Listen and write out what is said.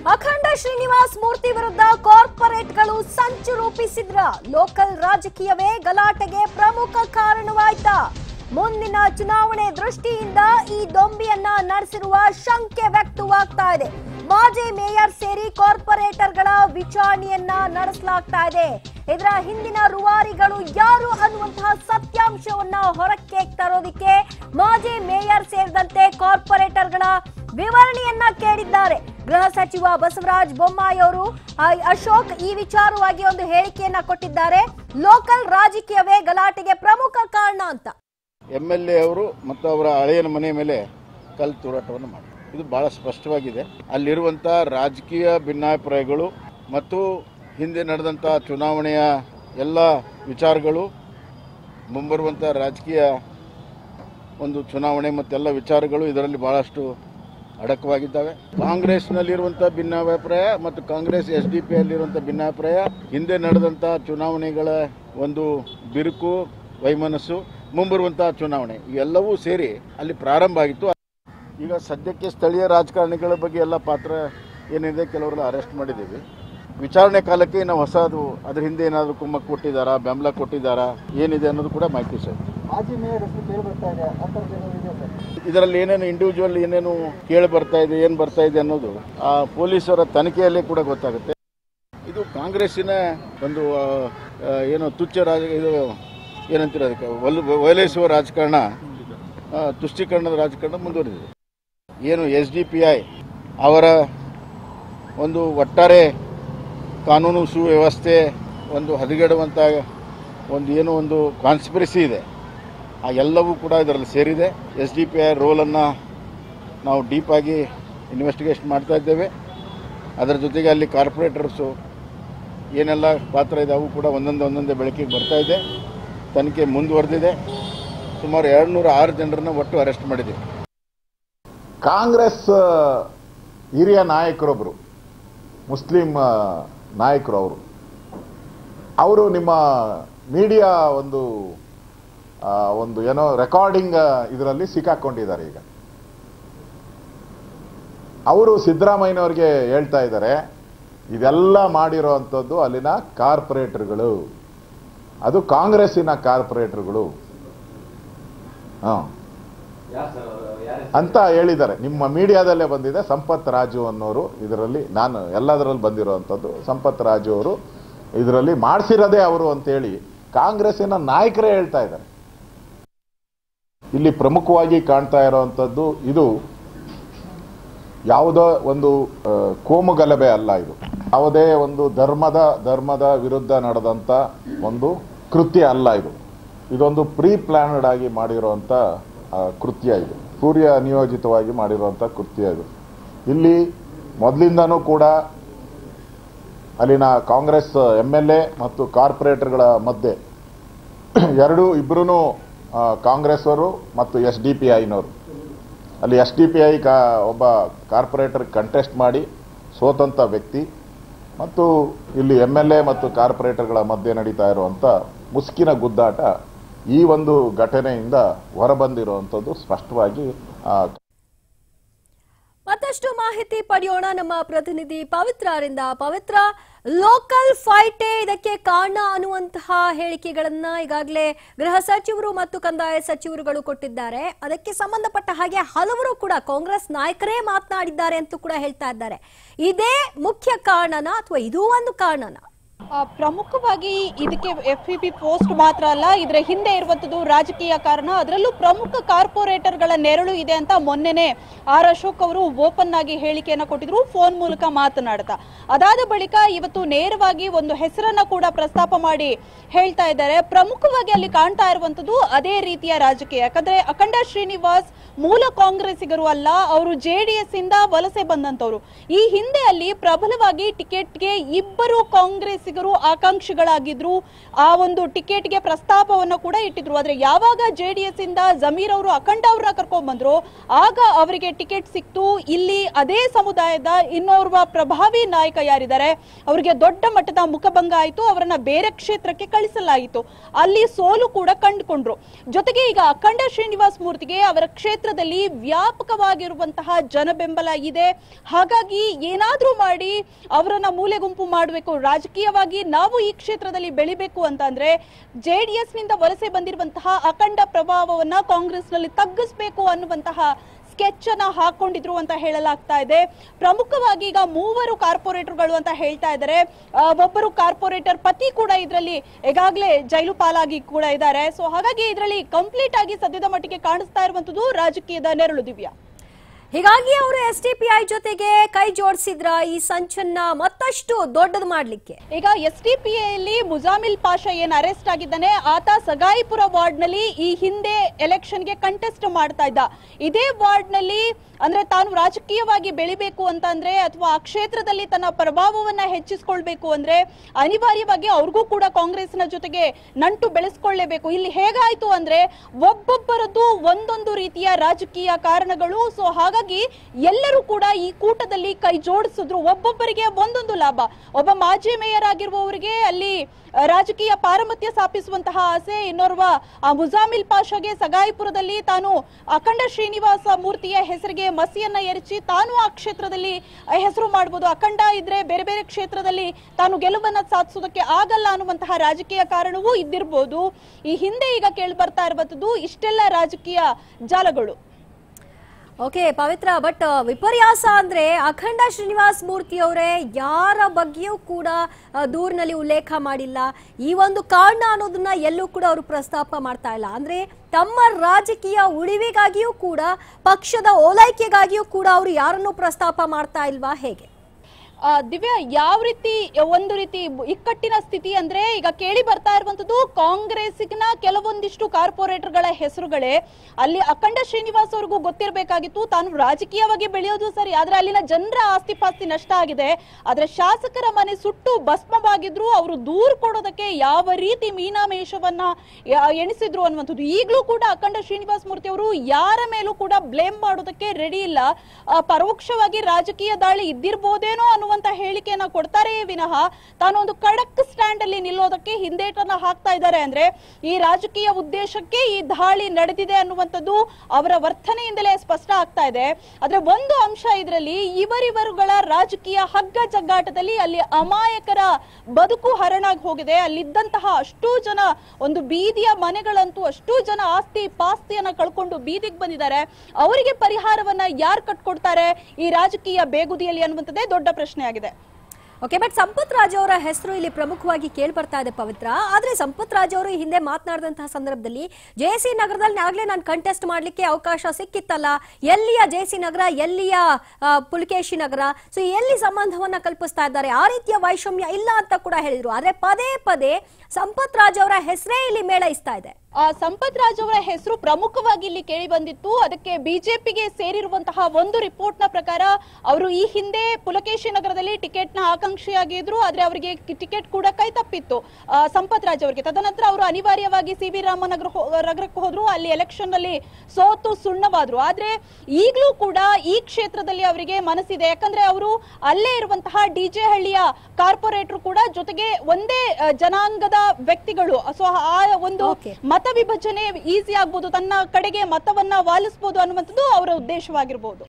ಅಖಂಡ ಶ್ರೀನಿವಾಸ್ ಮೂರ್ತಿ ವಿರುದ್ಧ ಕಾರ್ಪೊರೇಟ್ಗಳು ಸಂಚು ರೂಪಿಸಿದ್ರ ಲೋಕಲ್ ರಾಜಕೀಯವೇ ಗಲಾಟೆಗೆ ಪ್ರಮುಖ ಕಾರಣವಾಯ್ತಾ ಮುಂದಿನ ಚುನಾವಣೆ ದೃಷ್ಟಿಯಿಂದ ಈ ದೊಂಬಿಯನ್ನ ನಡೆಸಿರುವ ಶಂಕೆ ವ್ಯಕ್ತವಾಗ್ತಾ ಇದೆ ಮಾಜಿ ಮೇಯರ್ ಸೇರಿ ಕಾರ್ಪೊರೇಟರ್ಗಳ ವಿಚಾರಣೆಯನ್ನ ನಡೆಸಲಾಗ್ತಾ ಇದೆ ಇದರ ಹಿಂದಿನ ರೂವಾರಿಗಳು ಯಾರು ಅನ್ನುವಂತಹ ಸತ್ಯಾಂಶವನ್ನ ಹೊರಕ್ಕೆ ತರೋದಿಕ್ಕೆ ಮಾಜಿ ಮೇಯರ್ ಸೇರಿದಂತೆ ಕಾರ್ಪೊರೇಟರ್ಗಳ ವಿವರಣೆಯನ್ನ ಕೇಳಿದ್ದಾರೆ ಗೃಹ ಸಚಿವ ಬಸವರಾಜ ಬೊಮ್ಮಾಯಿ ಅವರು ಆ, ಅಶೋಕ್ ಈ ವಿಚಾರವಾಗಿ ಒಂದು ಹೇಳಿಕೆಯನ್ನ ಕೊಟ್ಟಿದ್ದಾರೆ ಲೋಕಲ್ ರಾಜಕೀಯವೇ ಗಲಾಟೆಗೆ ಪ್ರಮುಖ ಕಾರಣ ಅಂತ ಎಮ್ ಎಲ್ ಎ ಅವರು ಮತ್ತು ಅವರ ಹಳೆಯನ ಮನೆ ಮೇಲೆ ಕಲ್ಲು ತೂರಾಟವನ್ನು ಮಾಡಿ ಇದು ಭಾಳ ಸ್ಪಷ್ಟವಾಗಿದೆ ಅಲ್ಲಿರುವಂಥ ರಾಜಕೀಯ ಭಿನ್ನಾಭಿಪ್ರಾಯಗಳು ಮತ್ತು ಹಿಂದೆ ನಡೆದಂಥ ಚುನಾವಣೆಯ ಎಲ್ಲ ವಿಚಾರಗಳು ಮುಂಬರುವಂಥ ರಾಜಕೀಯ ಒಂದು ಚುನಾವಣೆ ಮತ್ತೆಲ್ಲ ವಿಚಾರಗಳು ಇದರಲ್ಲಿ ಭಾಳಷ್ಟು ಅಡಕವಾಗಿದ್ದಾವೆ ಕಾಂಗ್ರೆಸ್ನಲ್ಲಿರುವಂಥ ಭಿನ್ನಾಭಿಪ್ರಾಯ ಮತ್ತು ಕಾಂಗ್ರೆಸ್ ಎಸ್ ಡಿ ಪಿ ಅಲ್ಲಿರುವಂಥ ಭಿನ್ನಾಭಿಪ್ರಾಯ ಹಿಂದೆ ನಡೆದಂಥ ಚುನಾವಣೆಗಳ ಒಂದು ಬಿರುಕು ವೈಮನಸ್ಸು ಮುಂಬರುವಂಥ ಚುನಾವಣೆ ಇವೆಲ್ಲವೂ ಸೇರಿ ಅಲ್ಲಿ ಪ್ರಾರಂಭ ಆಗಿತ್ತು ಈಗ ಸದ್ಯಕ್ಕೆ ಸ್ಥಳೀಯ ರಾಜಕಾರಣಿಗಳ ಬಗ್ಗೆ ಎಲ್ಲ ಪಾತ್ರ ಏನಿದೆ ಕೆಲವರೆಲ್ಲ ಅರೆಸ್ಟ್ ಮಾಡಿದ್ದೀವಿ ವಿಚಾರಣೆ ಕಾಲಕ್ಕೆ ನಾವು ಹೊಸದು ಅದ್ರ ಹಿಂದೆ ಏನಾದರೂ ಕುಮ್ಮಕ್ ಕೊಟ್ಟಿದ್ದಾರಾ ಬೆಂಬಲ ಕೊಟ್ಟಿದ್ದಾರಾ ಏನಿದೆ ಅನ್ನೋದು ಕೂಡ ಮಾಹಿತಿ ಸರ್ ಮಾಜಿ ಮೇಯರ್ ಹೆಸರು ಕೇಳಿ ಬರ್ತಾ ಇದೆ ಆ ಥರದ್ದು ಏನಾದ್ರು ಇದೆಯಾ ಸರ್ ಇದರಲ್ಲಿ ಏನೇನು ಇಂಡಿವಿಜುವಲ್ ಏನೇನು ಕೇಳಿ ಬರ್ತಾ ಇದೆ ಏನು ಬರ್ತಾ ಇದೆ ಅನ್ನೋದು ಆ ಪೊಲೀಸರ ತನಿಖೆಯಲ್ಲೇ ಕೂಡ ಗೊತ್ತಾಗುತ್ತೆ ಇದು ಕಾಂಗ್ರೆಸ್ಸಿನ ಒಂದು ಆ, ಆ, ಏನು ತುಚ್ಛ ರಾಜ ಇದು ಏನಂತೀರ ಅದಕ್ಕೆ ಒಲ್ ಒಲೈಸುವ ರಾಜಕಾರಣ ಆ, ತುಷ್ಟೀಕರಣದ ರಾಜಕಾರಣ ಮುಂದುವರಿದಿದೆ ಏನು ಎಸ್ ಡಿ ಪಿ ಐ ಅವರ ಒಂದು ಒಟ್ಟಾರೆ ಕಾನೂನು ಸುವ್ಯವಸ್ಥೆ ಒಂದು ಹದಗೆಡುವಂಥ ಒಂದು ಏನು ಒಂದು ಕಾನ್ಸ್ಪಿರಸಿ ಇದೆ ಆ ಎಲ್ಲವೂ ಕೂಡ ಇದರಲ್ಲಿ ಸೇರಿದೆ ಎಸ್ ಡಿ ಪಿ ಐ ರೋಲನ್ನು ನಾವು ಡೀಪಾಗಿ ಇನ್ವೆಸ್ಟಿಗೇಷನ್ ಮಾಡ್ತಾ ಇದ್ದೇವೆ ಅದರ ಜೊತೆಗೆ ಅಲ್ಲಿ ಕಾರ್ಪೊರೇಟರ್ಸು ಏನೆಲ್ಲ ಪಾತ್ರ ಇದೆ ಅವು ಕೂಡ ಒಂದೊಂದು ಒಂದೊಂದೇ ಬೆಳಕಿಗೆ ಬರ್ತಾ ಇದೆ ತನಿಖೆ ಮುಂದುವರೆದಿದೆ ಸುಮಾರು ಎರಡು ನೂರ ಆರು ಜನರನ್ನು ಒಟ್ಟು ಅರೆಸ್ಟ್ ಮಾಡಿದ್ದೀವಿ ಕಾಂಗ್ರೆಸ್ ಆ, ಹಿರಿಯ ನಾಯಕರೊಬ್ಬರು ಮುಸ್ಲಿಂ ಆ, ನಾಯಕರು ಅವರು ಅವರು ನಿಮ್ಮ ಮೀಡಿಯಾ ಒಂದು ಆ, ಒಂದು ಏನೋ ರೆಕಾರ್ಡಿಂಗ್ ಇದರಲ್ಲಿ ಸಿಕ್ಕಾಕೊಂಡಿದ್ದಾರೆ ಈಗ ಅವರು ಸಿದ್ದರಾಮಯ್ಯನವ್ರಿಗೆ ಹೇಳ್ತಾ ಇದ್ದಾರೆ ಇದೆಲ್ಲ ಮಾಡಿರೋವಂಥದ್ದು ಅಲ್ಲಿನ ಕಾರ್ಪೊರೇಟರ್ಗಳು ಅದು ಕಾಂಗ್ರೆಸ್ಸಿನ ಕಾರ್ಪೊರೇಟರ್ಗಳು ಹಾಂ ಅಂತ ಹೇಳಿದ್ದಾರೆ ನಿಮ್ಮ ಮೀಡಿಯಾದಲ್ಲೇ ಬಂದಿದೆ ಸಂಪತ್ ರಾಜು ಅನ್ನೋರು ಇದರಲ್ಲಿ ನಾನು ಎಲ್ಲದರಲ್ಲಿ ಬಂದಿರುವಂಥದ್ದು ಸಂಪತ್ ರಾಜು ಅವರು ಇದರಲ್ಲಿ ಮಾಡಿಸಿರೋದೇ ಅವರು ಅಂತೇಳಿ ಕಾಂಗ್ರೆಸ್ಸಿನ ನಾಯಕರೇ ಹೇಳ್ತಾ ಇದ್ದಾರೆ ಇಲ್ಲಿ ಪ್ರಮುಖವಾಗಿ ಕಾಣ್ತಾ ಇರುವಂಥದ್ದು ಇದು ಯಾವುದೋ ಒಂದು ಆ, ಕೋಮು ಗಲಭೆ ಅಲ್ಲ ಇದು ಯಾವುದೇ ಒಂದು ಧರ್ಮದ ಧರ್ಮದ ವಿರುದ್ಧ ನಡೆದಂಥ ಒಂದು ಕೃತ್ಯ ಅಲ್ಲ ಇದು ಇದೊಂದು ಪ್ರೀ ಪ್ಲಾನ್ಡ್ ಆಗಿ ಮಾಡಿರುವಂಥ ಆ, ಕೃತ್ಯ ಇದು ಸೂರ್ಯ ನಿಯೋಜಿತವಾಗಿ ಮಾಡಿರುವಂಥ ಕೃತ್ಯ ಇದು ಇಲ್ಲಿ ಮೊದಲಿಂದನೂ ಕೂಡ ಅಲ್ಲಿನ ಕಾಂಗ್ರೆಸ್ ಎಮ್ ಎಲ್ ಎ ಮತ್ತು ಕಾರ್ಪೊರೇಟರ್ಗಳ ಮಧ್ಯೆ ಎರಡು ಇಬ್ಬರೂ ಕಾಂಗ್ರೆಸ್ ಅವರು ಮತ್ತು ಎಸ್ ಡಿ ಪಿ ಐನವರು ಅಲ್ಲಿ ಎಸ್ ಡಿ ಪಿ ಐ ಕಾ ಒಬ್ಬ ಕಾರ್ಪೊರೇಟರ್ ಕಂಟೆಸ್ಟ್ ಮಾಡಿ ಸೋತಂಥ ವ್ಯಕ್ತಿ ಮತ್ತು ಇಲ್ಲಿ ಎಮ್ ಎಲ್ ಎ ಮತ್ತು ಕಾರ್ಪೊರೇಟರ್ಗಳ ಮಧ್ಯೆ ನಡೀತಾ ಇರುವಂಥ ಮುಸ್ಕಿನ ಗುದ್ದಾಟ ಈ ಒಂದು ಘಟನೆಯಿಂದ ಹೊರಬಂದಿರುವಂಥದ್ದು ಸ್ಪಷ್ಟವಾಗಿ ಆ, ಮತ್ತಷ್ಟು ಮಾಹಿತಿ ಪಡೆಯೋಣ ನಮ್ಮ ಪ್ರತಿನಿಧಿ ಪವಿತ್ರರಿಂದ ಪವಿತ್ರ ಲೋಕಲ್ ಫೈಟೇ ಇದಕ್ಕೆ ಕಾರಣ ಅನ್ನುವಂತಹ ಹೇಳಿಕೆಗಳನ್ನ ಈಗಾಗಲೇ ಗೃಹ ಸಚಿವರು ಮತ್ತು ಕಂದಾಯ ಸಚಿವರುಗಳು ಕೊಟ್ಟಿದ್ದಾರೆ ಅದಕ್ಕೆ ಸಂಬಂಧಪಟ್ಟ ಹಾಗೆ ಹಲವರು ಕೂಡ ಕಾಂಗ್ರೆಸ್ ನಾಯಕರೇ ಮಾತನಾಡಿದ್ದಾರೆ ಅಂತ ಕೂಡ ಹೇಳ್ತಾ ಇದ್ದಾರೆ ಇದೇ ಮುಖ್ಯ ಕಾರಣನ ಅಥವಾ ಇದೂ ಒಂದು ಕಾರಣನ ಆ, ಪ್ರಮುಖವಾಗಿ ಇದಕ್ಕೆ ಎಫ್ ಪಿ ಪೋಸ್ಟ್ ಮಾತ್ರ ಅಲ್ಲ ಇದರ ಹಿಂದೆ ಇರುವಂತದ್ದು ರಾಜಕೀಯ ಕಾರಣ ಅದರಲ್ಲೂ ಪ್ರಮುಖ ಕಾರ್ಪೊರೇಟರ್ಗಳ ನೆರಳು ಇದೆ ಅಂತ ಮೊನ್ನೆನೆ ಆರ್ ಅಶೋಕ್ ಅವರು ಓಪನ್ ಆಗಿ ಹೇಳಿಕೆಯನ್ನ ಕೊಟ್ಟಿದ್ರು ಫೋನ್ ಮೂಲಕ ಮಾತನಾಡ್ತಾ ಅದಾದ ಬಳಿಕ ಇವತ್ತು ನೇರವಾಗಿ ಒಂದು ಹೆಸರನ್ನ ಕೂಡ ಪ್ರಸ್ತಾಪ ಮಾಡಿ ಹೇಳ್ತಾ ಇದ್ದಾರೆ ಪ್ರಮುಖವಾಗಿ ಅಲ್ಲಿ ಕಾಣ್ತಾ ಇರುವಂತದ್ದು ಅದೇ ರೀತಿಯ ರಾಜಕೀಯ ಯಾಕಂದ್ರೆ ಅಖಂಡ ಶ್ರೀನಿವಾಸ್ ಮೂಲ ಕಾಂಗ್ರೆಸ್ಸಿಗರು ಅಲ್ಲ ಅವರು ಜೆ ಡಿ ಎಸ್ ಇಂದ ವಲಸೆ ಬಂದಂತವ್ರು ಈ ಹಿಂದೆ ಅಲ್ಲಿ ಪ್ರಬಲವಾಗಿ ಟಿಕೆಟ್ಗೆ ಇಬ್ಬರು ಕಾಂಗ್ರೆಸ್ಸಿಗರು ಒಕ್ಕಲಿಗರು ಆಕಾಂಕ್ಷಿಗಳಾಗಿದ್ರು ಆ ಒಂದು ಟಿಕೆಟ್ಗೆ ಪ್ರಸ್ತಾಪವನ್ನು ಕೂಡ ಇಟ್ಟಿದ್ರು ಆದ್ರೆ ಯಾವಾಗ ಜೆ ಡಿ ಎಸ್ ಇಂದ ಜಮೀರ್ ಅವರು ಅಖಂಡ ಅವ್ರನ್ನ ಕರ್ಕೊಂಡ್ ಬಂದ್ರು ಆಗ ಅವರಿಗೆ ಟಿಕೆಟ್ ಸಿಕ್ತು ಇಲ್ಲಿ ಅದೇ ಸಮುದಾಯದ ಇನ್ನೋರ್ವ ಪ್ರಭಾವಿ ನಾಯಕ ಯಾರಿದ್ದಾರೆ ಅವರಿಗೆ ದೊಡ್ಡ ಮಟ್ಟದ ಮುಖಭಂಗ ಆಯಿತು ಅವರನ್ನ ಬೇರೆ ಕ್ಷೇತ್ರಕ್ಕೆ ಕಳಿಸಲಾಯಿತು ಅಲ್ಲಿ ಸೋಲು ಕೂಡ ಕಂಡುಕೊಂಡ್ರು ಜೊತೆಗೆ ಈಗ ಅಖಂಡ ಶ್ರೀನಿವಾಸ್ ಮೂರ್ತಿಗೆ ಅವರ ಕ್ಷೇತ್ರದಲ್ಲಿ ವ್ಯಾಪಕವಾಗಿರುವಂತಹ ಜನ ಬೆಂಬಲ ಇದೆ ಹಾಗಾಗಿ ಏನಾದ್ರೂ ಮಾಡಿ ಅವರನ್ನ ಮೂಲೆ ಗುಂಪು ಮಾಡಬೇಕು ರಾಜಕೀಯವಾಗಿ ನಾವು ಈ ಕ್ಷೇತ್ರದಲ್ಲಿ ಬೆಳಿಬೇಕು ಅಂತ ಅಂದ್ರೆ ಜೆಡಿಎಸ್ ನಿಂದ ವಲಸೆ ಬಂದಿರುವಂತಹ ಅಖಂಡ ಪ್ರಭಾವವನ್ನ ಕಾಂಗ್ರೆಸ್ ನಲ್ಲಿ ತಗ್ಗಿಸ್ಬೇಕು ಅನ್ನುವಂತಹ ಸ್ಕೆಚ್ ಅನ್ನ ಹಾಕೊಂಡಿದ್ರು ಅಂತ ಹೇಳಲಾಗ್ತಾ ಇದೆ ಪ್ರಮುಖವಾಗಿ ಈಗ ಮೂವರು ಕಾರ್ಪೊರೇಟರ್ಗಳು ಅಂತ ಹೇಳ್ತಾ ಇದ್ದಾರೆ ಆ, ಒಬ್ಬರು ಕಾರ್ಪೊರೇಟರ್ ಪತಿ ಕೂಡ ಇದರಲ್ಲಿ ಈಗಾಗಲೇ ಜೈಲು ಪಾಲಾಗಿ ಕೂಡ ಇದ್ದಾರೆ ಸೊ ಹಾಗಾಗಿ ಇದರಲ್ಲಿ ಕಂಪ್ಲೀಟ್ ಆಗಿ ಸದ್ಯದ ಮಟ್ಟಿಗೆ ಕಾಣಿಸ್ತಾ ಇರುವಂತದ್ದು ರಾಜಕೀಯದ ನೆರಳು ದಿವ್ಯಾ ಹೀಗಾಗಿ ಅವರು ಎಸ್ ಡಿ ಪಿ ಐ ಜೊತೆಗೆ ಕೈ ಜೋಡಿಸಿದ್ರ ಈ ಸಂಚನ್ನ ಮತ್ತಷ್ಟು ದೊಡ್ಡದು ಮಾಡ್ಲಿಕ್ಕೆ ಈಗ ಎಸ್ ಡಿ ಪಿ ಅಲ್ಲಿ ಮುಜಾಮಿಲ್ ಪಾಷಾ ಏನ್ ಅರೆಸ್ಟ್ ಆಗಿದ್ದಾನೆ ಆತ ಸಗಾಯಿಪುರ ವಾರ್ಡ್ ನಲ್ಲಿ ಈ ಹಿಂದೆ ಎಲೆಕ್ಷನ್ ಗೆ ಕಂಟೆಸ್ಟ್ ಮಾಡ್ತಾ ಇದ್ದ ಇದೇ ವಾರ್ಡ್ ನಲ್ಲಿ ಅಂದ್ರೆ ತಾನು ರಾಜಕೀಯವಾಗಿ ಬೆಳಿಬೇಕು ಅಂತ ಅಂದ್ರೆ ಅಥವಾ ಆ ಕ್ಷೇತ್ರದಲ್ಲಿ ತನ್ನ ಪ್ರಭಾವವನ್ನ ಹೆಚ್ಚಿಸ್ಕೊಳ್ಬೇಕು ಅಂದ್ರೆ ಅನಿವಾರ್ಯವಾಗಿ ಅವ್ರಿಗೂ ಕೂಡ ಕಾಂಗ್ರೆಸ್ನ ಜೊತೆಗೆ ನಂಟು ಬೆಳೆಸ್ಕೊಳ್ಳೇಬೇಕು ಇಲ್ಲಿ ಹೇಗಾಯ್ತು ಅಂದ್ರೆ ಒಬ್ಬೊಬ್ಬರದ್ದು ಒಂದೊಂದು ರೀತಿಯ ರಾಜಕೀಯ ಕಾರಣಗಳು ಸೊ ಹಾಗಾಗಿ ಎಲ್ಲರೂ ಕೂಡ ಈ ಕೂಟದಲ್ಲಿ ಕೈ ಜೋಡಿಸಿದ್ರು ಒಬ್ಬೊಬ್ಬರಿಗೆ ಒಂದೊಂದು ಲಾಭ ಒಬ್ಬ ಮಾಜಿ ಮೇಯರ್ ಆಗಿರುವವರಿಗೆ ಅಲ್ಲಿ ಆ, ರಾಜಕೀಯ ಪಾರಮತ್ಯ ಸ್ಥಾಪಿಸುವಂತಹ ಆಸೆ ಇನ್ನೋರ್ವ ಆ ಮುಜಾಮಿಲ್ ಪಾಷಾಗೆ ಸಗಾಯಿಪುರದಲ್ಲಿ ತಾನು ಅಖಂಡ ಶ್ರೀನಿವಾಸ ಮೂರ್ತಿಯ ಹೆಸರಿಗೆ ಮಸಿಯನ್ನ ಎರಚಿ ತಾನು ಆ ಕ್ಷೇತ್ರದಲ್ಲಿ ಹೆಸರು ಮಾಡಬಹುದು ಅಖಂಡ ಇದ್ರೆ ಬೇರೆ ಬೇರೆ ಕ್ಷೇತ್ರದಲ್ಲಿ ತಾನು ಗೆಲುವನ್ನ ಸಾಧಿಸೋದಕ್ಕೆ ಆಗಲ್ಲ ಅನ್ನುವಂತಹ ರಾಜಕೀಯ ಕಾರಣವೂ ಇದ್ದಿರ್ಬೋದು ಈ ಹಿಂದೆ ಈಗ ಕೇಳಿ ಬರ್ತಾ ಇರುವಂತದ್ದು ಇಷ್ಟೆಲ್ಲ ರಾಜಕೀಯ ಜಾಲಗಳು ಓಕೆ ಪವಿತ್ರ ಬಟ್ ವಿಪರ್ಯಾಸ ಅಂದ್ರೆ ಅಖಂಡ ಶ್ರೀನಿವಾಸ್ ಮೂರ್ತಿ ಅವರೇ ಯಾರ ಬಗ್ಗೆಯೂ ಕೂಡ ಆ, ದೂರಿನಲ್ಲಿ ಉಲ್ಲೇಖ ಮಾಡಿಲ್ಲ ಈ ಒಂದು ಕಾರಣ ಅನ್ನೋದನ್ನ ಎಲ್ಲೂ ಕೂಡ ಅವರು ಪ್ರಸ್ತಾಪ ಮಾಡ್ತಾ ಇಲ್ಲ ಅಂದ್ರೆ ತಮ್ಮ ರಾಜಕೀಯ ಉಳಿವಿಗಾಗಿಯೂ ಕೂಡ ಪಕ್ಷದ ಓಲೈಕೆಗಾಗಿಯೂ ಕೂಡ ಅವರು ಯಾರನ್ನೂ ಪ್ರಸ್ತಾಪ ಮಾಡ್ತಾ ಇಲ್ವಾ ಹೇಗೆ ಆ, ದಿವ್ಯಾ ಯಾವ ರೀತಿ ಒಂದು ರೀತಿ ಇಕ್ಕಟ್ಟಿನ ಸ್ಥಿತಿ ಅಂದ್ರೆ ಈಗ ಕೇಳಿ ಬರ್ತಾ ಇರುವಂತದ್ದು ಕಾಂಗ್ರೆಸ್ಸಿನ ಕೆಲವೊಂದಿಷ್ಟು ಕಾರ್ಪೊರೇಟರ್ಗಳ ಹೆಸರುಗಳೇ ಅಲ್ಲಿ ಅಖಂಡ ಶ್ರೀನಿವಾಸ್ ಅವ್ರಿಗೂ ಗೊತ್ತಿರಬೇಕಾಗಿತ್ತು ತಾನು ರಾಜಕೀಯವಾಗಿ ಬೆಳೆಯೋದು ಸರಿ ಆದ್ರೆ ಅಲ್ಲಿನ ಜನರ ಆಸ್ತಿ ಪಾಸ್ತಿ ನಷ್ಟ ಆಗಿದೆ ಆದ್ರೆ ಶಾಸಕರ ಮನೆ ಸುಟ್ಟು ಭಸ್ಮವಾಗಿದ್ರು ಅವರು ದೂರ್ ಕೊಡೋದಕ್ಕೆ ಯಾವ ರೀತಿ ಮೀನಾಮೇಷವನ್ನ ಯ- ಎಣಿಸಿದ್ರು ಅನ್ನುವಂಥದ್ದು ಈಗಲೂ ಕೂಡ ಅಖಂಡ ಶ್ರೀನಿವಾಸ್ ಮೂರ್ತಿ ಅವರು ಯಾರ ಮೇಲೂ ಕೂಡ ಬ್ಲೇಮ್ ಮಾಡೋದಕ್ಕೆ ರೆಡಿ ಇಲ್ಲ ಆ, ಪರೋಕ್ಷವಾಗಿ ರಾಜಕೀಯ ದಾಳಿ ಇದ್ದಿರ್ಬೋದೇನೋ ಅನ್ನುವಂತ ಹೇಳಿಕೆಯನ್ನ ಕೊಡ್ತಾರೆಯೇ ವಿನಃ ತಾನೊಂದು ಖಡಕ್ ಸ್ಟ್ಯಾಂಡ್ ಅಲ್ಲಿ ನಿಲ್ಲೋದಕ್ಕೆ ಹಿಂದೇಟನ್ನ ಹಾಕ್ತಾ ಇದ್ದಾರೆ ಅಂದ್ರೆ ಈ ರಾಜಕೀಯ ಉದ್ದೇಶಕ್ಕೆ ಈ ದಾಳಿ ನಡೆದಿದೆ ಅನ್ನುವಂಥದ್ದು ಅವರ ವರ್ತನೆಯಿಂದಲೇ ಸ್ಪಷ್ಟ ಆಗ್ತಾ ಇದೆ ಆದ್ರೆ ಒಂದು ಅಂಶ ಇದರಲ್ಲಿ ಇವರಿವರುಗಳ ರಾಜಕೀಯ ಹಗ್ಗ ಜಗ್ಗಾಟದಲ್ಲಿ ಅಲ್ಲಿ ಅಮಾಯಕರ ಬದುಕು ಹರಣಾಗಿ ಹೋಗಿದೆ ಅಲ್ಲಿದ್ದಂತಹ ಅಷ್ಟೂ ಜನ ಒಂದು ಬೀದಿಯ ಮನೆಗಳಂತೂ ಅಷ್ಟೂ ಜನ ಆಸ್ತಿ ಪಾಸ್ತಿಯನ್ನ ಕಳ್ಕೊಂಡು ಬೀದಿಗೆ ಬಂದಿದ್ದಾರೆ ಅವರಿಗೆ ಪರಿಹಾರವನ್ನ ಯಾರು ಕಟ್ಕೊಡ್ತಾರೆ ಈ ರಾಜಕೀಯ ಬೇಗುದಿಯಲ್ಲಿ ಅನ್ನುವಂಥದ್ದೇ ದೊಡ್ಡ ಪ್ರಶ್ನೆ ಆಗಿದೆ ಓಕೆ ಬಟ್ ಸಂಪತ್ ರಾಜ್ ಅವರ ಹೆಸರು ಇಲ್ಲಿ ಪ್ರಮುಖವಾಗಿ ಕೇಳಿ ಬರ್ತಾ ಇದೆ ಪವಿತ್ರ ಆದ್ರೆ ಸಂಪತ್ ರಾಜ್ ಅವರು ಈ ಹಿಂದೆ ಮಾತನಾಡಿದಂತಹ ಸಂದರ್ಭದಲ್ಲಿ ಜೆ ಸಿ ನಗರದಲ್ಲಿ ಆಗ್ಲೇ ನಾನು ಕಂಟೆಸ್ಟ್ ಮಾಡ್ಲಿಕ್ಕೆ ಅವಕಾಶ ಸಿಕ್ಕಿತ್ತಲ್ಲ ಎಲ್ಲಿಯ ಜೆ ಸಿ ನಗರ ಎಲ್ಲಿಯ ಆ, ಪುಲಕೇಶಿ ನಗರ ಸೊ ಎಲ್ಲಿ ಸಂಬಂಧವನ್ನ ಕಲ್ಪಿಸ್ತಾ ಇದ್ದಾರೆ ಆ ರೀತಿಯ ವೈಷಮ್ಯ ಇಲ್ಲ ಅಂತ ಕೂಡ ಹೇಳಿದ್ರು ಆದ್ರೆ ಪದೇ ಪದೇ ಸಂಪತ್ ರಾಜ್ ಅವರ ಹೆಸರೇ ಇಲ್ಲಿ ಮೇಳೈಸ್ತಾ ಇದೆ ಆ ಸಂಪತ್ ರಾಜ್ ಅವರ ಹೆಸರು ಪ್ರಮುಖವಾಗಿ ಇಲ್ಲಿ ಕೇಳಿ ಬಂದಿತ್ತು ಅದಕ್ಕೆ ಬಿಜೆಪಿಗೆ ಸೇರಿರುವಂತಹ ಒಂದು ರಿಪೋರ್ಟ್ ನ ಪ್ರಕಾರ ಅವರು ಈ ಹಿಂದೆ ಪುಲಕೇಶಿ ನಗರದಲ್ಲಿ ಟಿಕೆಟ್ ನ ಆಕಾಂಕ್ಷಿಯಾಗಿದ್ರು ಆದ್ರೆ ಅವರಿಗೆ ಟಿಕೆಟ್ ಕೂಡ ಕೈ ತಪ್ಪಿತ್ತು ಆ, ಸಂಪತ್ ರಾಜ್ ಅವರಿಗೆ ತದನಂತರ ಅವರು ಅನಿವಾರ್ಯವಾಗಿ ಸಿ ವಿ ರಾಮನಗರ ಹೋ- ನಗರಕ್ಕೆ ಹೋದ್ರು ಅಲ್ಲಿ ಎಲೆಕ್ಷನ್ ನಲ್ಲಿ ಸೋತು ಸುಣ್ಣವಾದ್ರು ಆದ್ರೆ ಈಗಲೂ ಕೂಡ ಈ ಕ್ಷೇತ್ರದಲ್ಲಿ ಅವರಿಗೆ ಮನಸ್ಸಿದೆ ಯಾಕಂದ್ರೆ ಅವರು ಅಲ್ಲೇ ಇರುವಂತಹ ಡಿಜೆ ಹಳ್ಳಿಯ ಕಾರ್ಪೊರೇಟರ್ ಕೂಡ ಜೊತೆಗೆ ಒಂದೇ ಆ, ಜನಾಂಗದ ವ್ಯಕ್ತಿಗಳು ಸೊ ಆ ಒಂದು Okay. ಮತ ವಿಭಜನೆ ಈಸಿ ಆಗ್ಬೋದು ತನ್ನ ಕಡೆಗೆ ಮತವನ್ನ ವಾಲಿಸಬಹುದು ಅನ್ನುವಂಥದ್ದು ಅವರ ಉದ್ದೇಶವಾಗಿರ್ಬೋದು